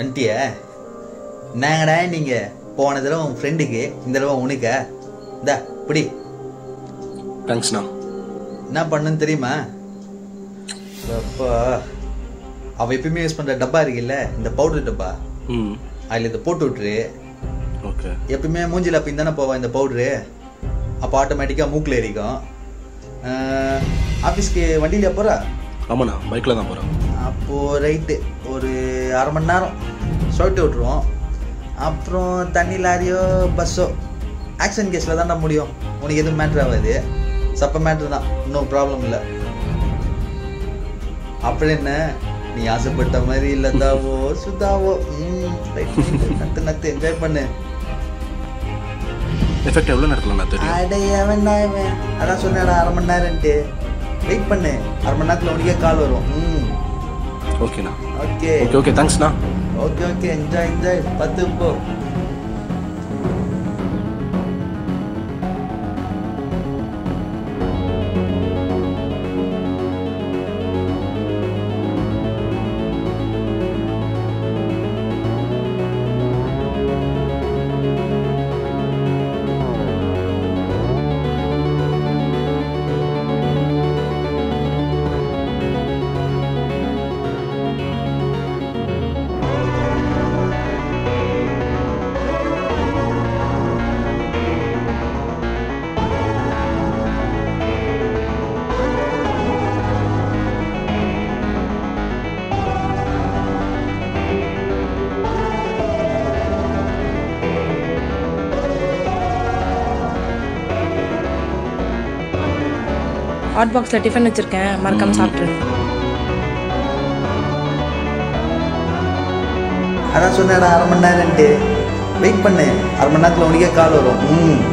வந்துட்டிய என்னங்கடா நீங்க போன தடவை உன் ஃப்ரெண்டுக்கு இந்த தடவை உனக்கா இந்தா பிடி தேங்க்ஸ்ண்ணா என்ன பண்ணுன்னு தெரியுமா அப்பா அவ எப்பயுமே யூஸ் பண்ற டப்பா இருக்குல்ல இந்த பவுடர் டப்பா ம் அதுல இதை போட்டு விட்டுரு ஓகே எப்பயுமே மூஞ்சில அப்படி தானே போவா இந்த பவுடரு அப்போ ஆட்டோமேட்டிக்காக மூக்கில் எரிக்கும் ஆஃபீஸ்க்கு வண்டியில போகிறா ஆமாண்ணா பைக்கில் தான் போகிறேன் அப்போது ரைட்டு ஒரு அரை மணி நேரம் சொல்லிட்டு விட்ருவோம் அப்புறம் தண்ணி லாரியோ பஸ்ஸோ ஆக்சிடென்ட் கேஸில் தான்டா முடியும் உனக்கு எதுவும் மேட்ரு ஆகாது சப்ப மேட்ரு தான் இன்னும் ப்ராப்ளம் இல்லை அப்புறம் என்ன நீ ஆசைப்பட்ட மாதிரி இல்லதாவோ சுதாவோ ம் ரைட் நத்து நத்து என்ஜாய் பண்ணு எஃபெக்ட் எவ்வளோ நேரத்தில் தெரியும் அடைய வேண்டாம் இவன் அதான் சொன்னேடா அரை மணி நேரம்ட்டு வெயிட் பண்ணு அரை மணி நேரத்தில் உனக்கே கால் வரும் ம் ஓகேண்ணா ஓகே ஓகே ஓகே தேங்க்ஸ்ண்ணா ஓகே ஓகே என்ஜாய் என்ஜாய் பத்து போ ஹாட் பாக்ஸில் டிஃபன் வச்சுருக்கேன் மறக்காம சாப்பிட்ரு அதான் சொன்னேடா அரை மணி நேரம்ட்டு வெயிட் பண்ணு அரை மணி நேரத்தில் உனக்கே கால் வரும் ம்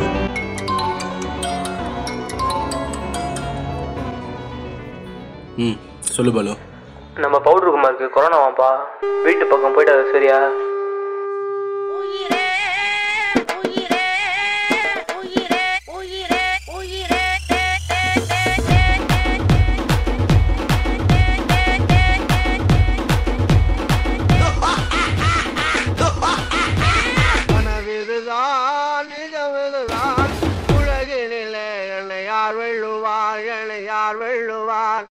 ம் சொல்லு பாலு நம்ம பவுடர் குமாருக்கு கொரோனா வாப்பா வீட்டு பக்கம் போயிட்டு சரியா உயிரே உயிரே உயிரே உயிரே உயிரே கனவிதுதான் நிஜமிதுதான் உலகினிலே என்னை யார் வெல்லுவார் என்னை யார் வெல்லுவார்